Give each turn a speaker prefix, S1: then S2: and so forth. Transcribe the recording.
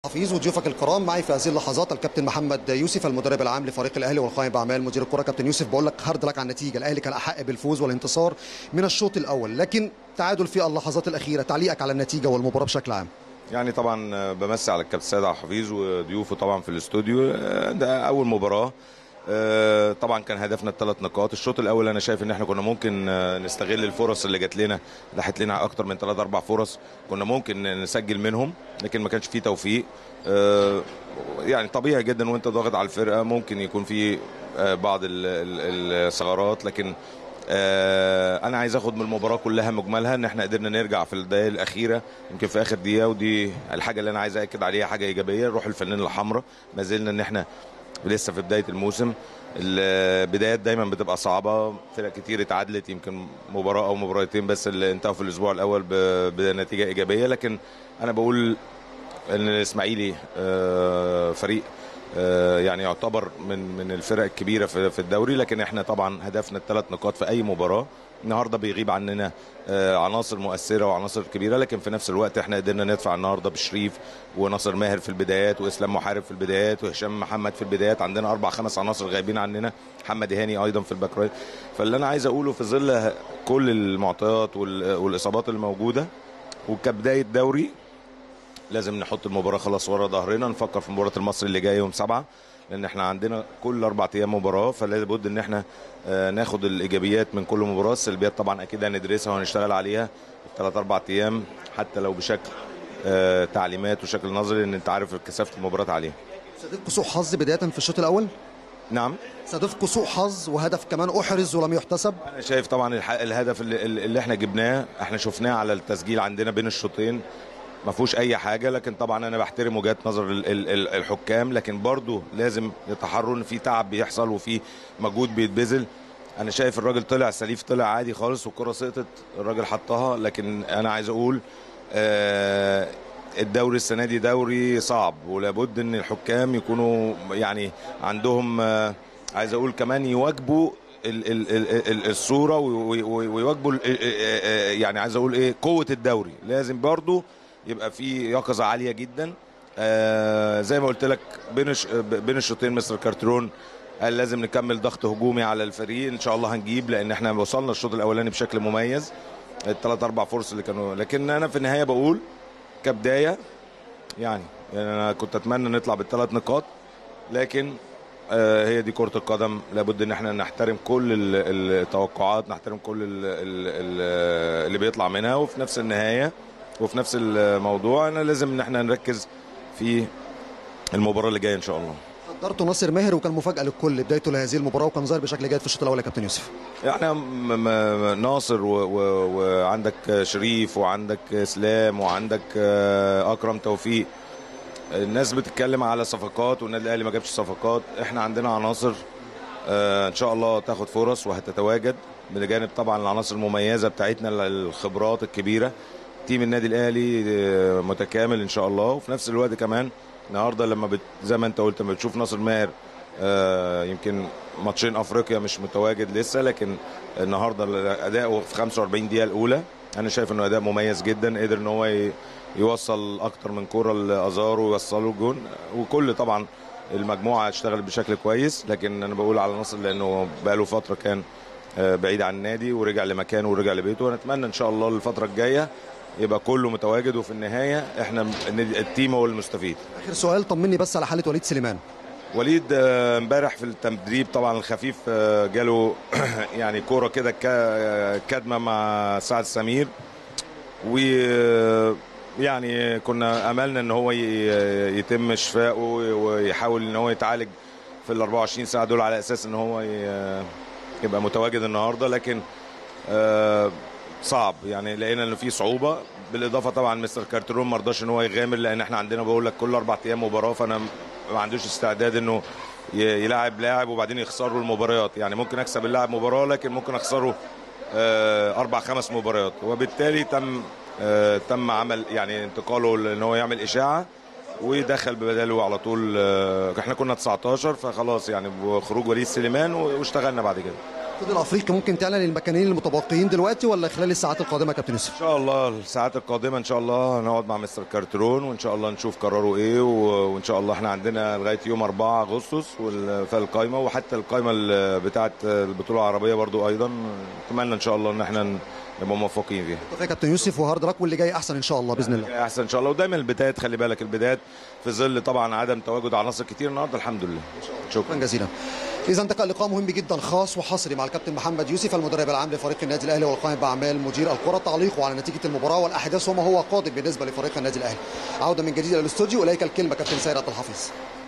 S1: حفيظ وضيوفك الكرام معي في هذه اللحظات الكابتن محمد يوسف المدرب العام لفريق الاهلي والقائم باعمال مدير الكره كابتن يوسف بقول لك هارد لك على النتيجه الاهلي كان احق بالفوز والانتصار من الشوط الاول لكن تعادل في اللحظات الاخيره تعليقك على النتيجه والمباراه بشكل عام
S2: يعني طبعا بمسي على الكابتن سيد عبد الحفيظ وضيوفه طبعا في الاستوديو ده اول مباراه طبعا كان هدفنا الثلاث نقاط الشوط الاول انا شايف ان احنا كنا ممكن نستغل الفرص اللي جات لنا راحت لنا اكتر من ثلاث اربع فرص كنا ممكن نسجل منهم لكن ما كانش فيه توفيق يعني طبيعي جدا وانت ضاغط على الفرقه ممكن يكون في بعض الثغرات لكن انا عايز اخد من المباراه كلها مجملها ان احنا قدرنا نرجع في الدقائق الاخيره يمكن في اخر دقيقه ودي الحاجه اللي انا عايز اكد عليها حاجه ايجابيه روح الفنانه الحمراء ما زلنا ان احنا لسه في بدايه الموسم البدايات دايما بتبقى صعبه فرق كتير اتعادلت يمكن مباراه او مباراتين بس اللي انتهوا في الاسبوع الاول بنتيجه ايجابيه لكن انا بقول ان الاسماعيلي فريق يعني يعتبر من من الفرق الكبيره في الدوري لكن احنا طبعا هدفنا الثلاث نقاط في اي مباراه النهارده بيغيب عننا عناصر مؤثره وعناصر كبيره لكن في نفس الوقت احنا قدرنا ندفع النهارده بشريف وناصر ماهر في البدايات واسلام محارب في البدايات وهشام محمد في البدايات عندنا اربع خمس عناصر غايبين عننا محمد هاني ايضا في الباك رايت فاللي انا عايز اقوله في ظل كل المعطيات والاصابات الموجوده وكبدايه دوري لازم نحط المباراه خلاص ورا ظهرنا نفكر في مباراه المصري اللي جاي يوم سبعة لان احنا عندنا كل اربع ايام مباراه فلا بد ان احنا ناخد الايجابيات من كل مباراه السلبيات طبعا اكيد هندرسها وهنشتغل عليها ثلاث اربع ايام حتى لو بشكل تعليمات وشكل نظري لان انت عارف كثافه المباراه عليها
S1: صادفكم سوء حظ بدايه في الشوط الاول
S2: نعم
S1: صادفكم سوء حظ وهدف كمان احرز ولم يحتسب
S2: انا شايف طبعا الهدف اللي, اللي احنا جبناه احنا شفناه على التسجيل عندنا بين الشوطين ما فيهوش اي حاجه لكن طبعا انا بحترم وجهات نظر الحكام لكن برضو لازم يتحروا ان في تعب بيحصل وفي مجهود بيتبذل انا شايف الراجل طلع سليف طلع عادي خالص والكره سقطت الراجل حطها لكن انا عايز اقول آه الدوري السنه دي دوري صعب ولابد ان الحكام يكونوا يعني عندهم آه عايز اقول كمان يواجبوا ال ال ال الصوره ويواجبوا يعني عايز اقول ايه قوه الدوري لازم برضو يبقى في يقظه عاليه جدا آه زي ما قلت لك بين بين الشوطين مستر كارترون قال لازم نكمل ضغط هجومي على الفريق ان شاء الله هنجيب لان احنا وصلنا الشوط الاولاني بشكل مميز الثلاث اربع فرص اللي كانوا لكن انا في النهايه بقول كبدايه يعني, يعني انا كنت اتمنى نطلع بالثلاث نقاط لكن آه هي دي كره القدم لابد ان احنا نحترم كل التوقعات نحترم كل اللي بيطلع منها وفي نفس النهايه وفي نفس الموضوع انا لازم ان احنا نركز في المباراه اللي جايه ان شاء الله
S1: قدرته ناصر ماهر وكان مفاجاه للكل بدايته لهذه المباراه وكان ظاهر بشكل جيد في الشوط الاول يا كابتن يوسف
S2: يعني ناصر وعندك شريف وعندك اسلام وعندك اكرم توفيق الناس بتتكلم على صفقات والنادي الاهلي ما جابش صفقات احنا عندنا عناصر ان شاء الله تاخد فرص وهتتواجد بجانب طبعا العناصر المميزه بتاعتنا الخبرات الكبيره تيم النادي الاهلي متكامل ان شاء الله وفي نفس الوقت كمان النهارده لما بت زي ما انت قلت لما بتشوف ناصر ماهر آه يمكن ماتشين افريقيا مش متواجد لسه لكن النهارده اداؤه في 45 دقيقه الاولى انا شايف انه اداء مميز جدا قدر ان هو يوصل اكتر من كوره لازارو ويوصله الجون وكل طبعا المجموعه اشتغلت بشكل كويس لكن انا بقول على ناصر لانه بقى له فتره كان بعيد عن النادي ورجع لمكانه ورجع لبيته ونتمنى ان شاء الله الفتره الجايه يبقى كله متواجد وفي النهايه احنا التيم هو المستفيد.
S1: اخر سؤال طمني بس على حاله وليد سليمان.
S2: وليد امبارح في التدريب طبعا الخفيف جاله يعني كوره كده كدمه مع سعد سمير و يعني كنا املنا ان هو يتم شفائه ويحاول ان هو يتعالج في ال 24 ساعه دول على اساس ان هو يبقى متواجد النهارده لكن صعب يعني لقينا انه في صعوبه بالاضافه طبعا مستر كارترون ما رضاش ان هو يغامر لان احنا عندنا بقول لك كل اربع ايام مباراه فانا ما عندوش استعداد انه يلاعب لاعب وبعدين يخسروا المباريات يعني ممكن اكسب اللاعب مباراه لكن ممكن اخسره اربع خمس مباريات وبالتالي تم تم عمل يعني انتقاله ان هو يعمل اشاعه ودخل ببداله على طول احنا كنا 19 فخلاص يعني بخروج وليد سليمان واشتغلنا بعد كده
S1: الاتحاد الافريقي ممكن تعلن المكانين المتبقيين دلوقتي ولا خلال الساعات القادمه يا كابتن يوسف
S2: ان شاء الله الساعات القادمه ان شاء الله هنقعد مع مستر كارترون وان شاء الله نشوف قراره ايه و- وان شاء الله احنا عندنا لغايه يوم 4 اغسطس وال- في القايمه وحتى القايمه ال- بتاعه البطوله العربيه برضو ايضا اتمنى ان شاء الله ان احنا ن- نبقى موفقين فيها
S1: توفيق يا كابتن يوسف وهارد لك واللي جاي احسن ان شاء الله باذن الله
S2: احسن ان شاء الله ودايما البدايات خلي بالك البدايات في ظل طبعا عدم تواجد عناصر كتير النهارده الحمد لله
S1: شكرا
S2: شكرا
S1: جزيلا اذا انتقل لقاء مهم جدا خاص وحصري مع الكابتن محمد يوسف المدرب العام لفريق النادي الاهلي والقائم باعمال مدير الكره تعليقه على نتيجه المباراه والاحداث وما هو قادم بالنسبه لفريق النادي الاهلي عوده من جديد الى الاستوديو اليك الكلمه كابتن سيد عبد الحفيظ